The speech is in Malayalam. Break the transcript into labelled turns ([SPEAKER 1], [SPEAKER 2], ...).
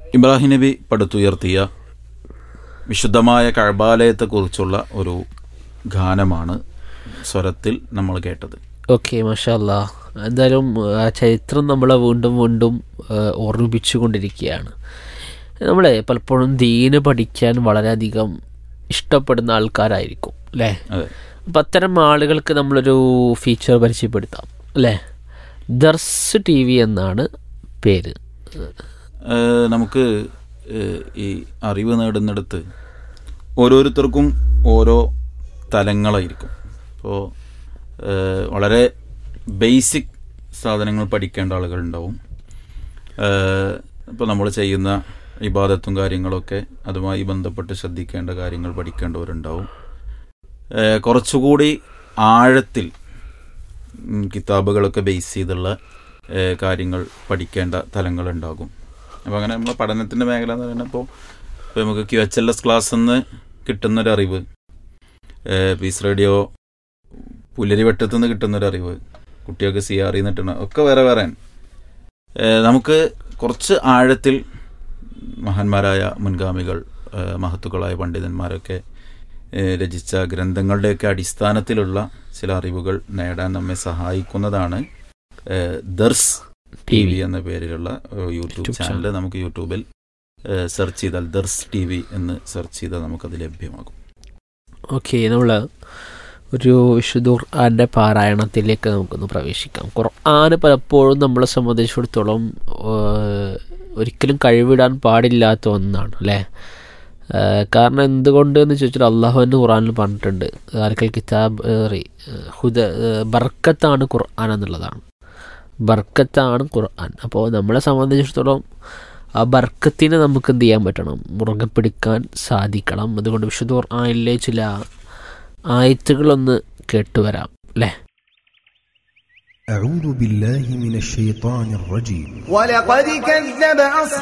[SPEAKER 1] ഇബ്രാഹിം നബി പടുത്തുയർത്തിയ വിശുദ്ധമായ കഴബാലയത്തെക്കുറിച്ചുള്ള ഒരു ഗാനമാണ് സ്വരത്തിൽ നമ്മൾ കേട്ടത്
[SPEAKER 2] ഓക്കെ മഷാല്ല എന്തായാലും ആ ചരിത്രം നമ്മളെ വീണ്ടും വീണ്ടും ആ, ഓർമ്മിപ്പിച്ചുകൊണ്ടിരിക്കുകയാണ് നമ്മളെ പലപ്പോഴും ദീന് പഠിക്കാൻ വളരെയധികം ഇഷ്ടപ്പെടുന്ന ആൾക്കാരായിരിക്കും അല്ലേ
[SPEAKER 1] അതെ
[SPEAKER 2] അപ്പം അത്തരം ആളുകൾക്ക് നമ്മളൊരു ഫീച്ചർ പരിചയപ്പെടുത്താം അല്ലേ ദർസ് ടി വി എന്നാണ് പേര്
[SPEAKER 1] ഏഹ് നമുക്ക് ഏഹ് ഈ അറിവ് നേടുന്നിടത്ത് ഓരോരുത്തർക്കും ഓരോ തലങ്ങളായിരിക്കും അപ്പോൾ വളരെ ബേസിക് സാധനങ്ങൾ പഠിക്കേണ്ട ആളുകളുണ്ടാവും ഇപ്പോൾ നമ്മൾ ചെയ്യുന്ന ഇബാദത്തും കാര്യങ്ങളൊക്കെ അതുമായി ബന്ധപ്പെട്ട് ശ്രദ്ധിക്കേണ്ട കാര്യങ്ങൾ പഠിക്കേണ്ടവരുണ്ടാവും ഏഹ് കുറച്ചുകൂടി ആഴത്തിൽ ഉം, കിതാബുകളൊക്കെ ബേസ് ചെയ്തുള്ള ഏഹ്, കാര്യങ്ങൾ പഠിക്കേണ്ട തലങ്ങളുണ്ടാകും അപ്പോൾ അങ്ങനെ നമ്മളെ പഠനത്തിൻ്റെ മേഖല എന്ന് പറയുന്നത് ഇപ്പോൾ ഇപ്പോൾ നമുക്ക് Q H L S class നിന്ന് കിട്ടുന്നൊരറിവ് ഏഹ്, പീസ് റേഡിയോ പുല്ലരിവട്ടത്തു നിന്ന് കിട്ടുന്നൊരറിവ് കുട്ടികൾക്ക് സി ആർ നിന്ന് കിട്ടുന്ന ഒക്കെ വേറെ വേറെ നമുക്ക് കുറച്ച് ആഴത്തിൽ മഹാന്മാരായ മുൻഗാമികൾ ഏഹ്, മഹത്തുക്കളായ പണ്ഡിതന്മാരൊക്കെ ഏഹ്, രചിച്ച ഗ്രന്ഥങ്ങളുടെയൊക്കെ അടിസ്ഥാനത്തിലുള്ള ചില അറിവുകൾ നേടാൻ നമ്മെ സഹായിക്കുന്നതാണ് ഏഹ്, ദർസ് ടി വി എന്ന പേരിലുള്ള ഏഹ്, യൂട്യൂബ്
[SPEAKER 2] യൂട്യൂബ്
[SPEAKER 1] ചാനൽ നമുക്ക് യൂട്യൂബിൽ ഏഹ്, സെർച്ച് ചെയ്താൽ ദർസ് ടി വി എന്ന് സെർച്ച് ചെയ്താൽ നമുക്കത് ലഭ്യമാകും
[SPEAKER 2] ഓക്കെ നമ്മൾ ഒരു വിശുദ്ധ ഖുർആാൻ്റെ പാരായണത്തിലേക്ക് നമുക്കൊന്ന് പ്രവേശിക്കാം ഖുർആൻ പലപ്പോഴും നമ്മളെ സംബന്ധിച്ചിടത്തോളം ഏഹ്, ഒരിക്കലും കഴിവിടാൻ പാടില്ലാത്ത ഒന്നാണ് അല്ലേ ഏഹ്, കാരണം എന്തുകൊണ്ട് എന്ന് ചോദിച്ചാൽ അള്ളാഹുവിൻ്റെ ഖുർആനിൽ പറഞ്ഞിട്ടുണ്ട് ആർക്കൽ കിതാബ് ഏറി ഹുദ ഏഹ്, ബർക്കത്താണ് ഖുർആൻ എന്നുള്ളതാണ് ബർക്കത്താണ് ഖുർആൻ അപ്പോൾ നമ്മളെ സംബന്ധിച്ചിടത്തോളം ആ ബർക്കത്തിനെ നമുക്ക് എന്ത് ചെയ്യാൻ പറ്റണം മുറുകെ പിടിക്കാൻ സാധിക്കണം അതുകൊണ്ട് വിശുദ്ധ ഖുർആനിലെ ചില ആയത്തുകളൊന്ന് കേട്ടുവരാം അല്ലേ
[SPEAKER 3] أعوذ بالله من الشيطان الرجيم
[SPEAKER 4] ولقد كذب أصحاب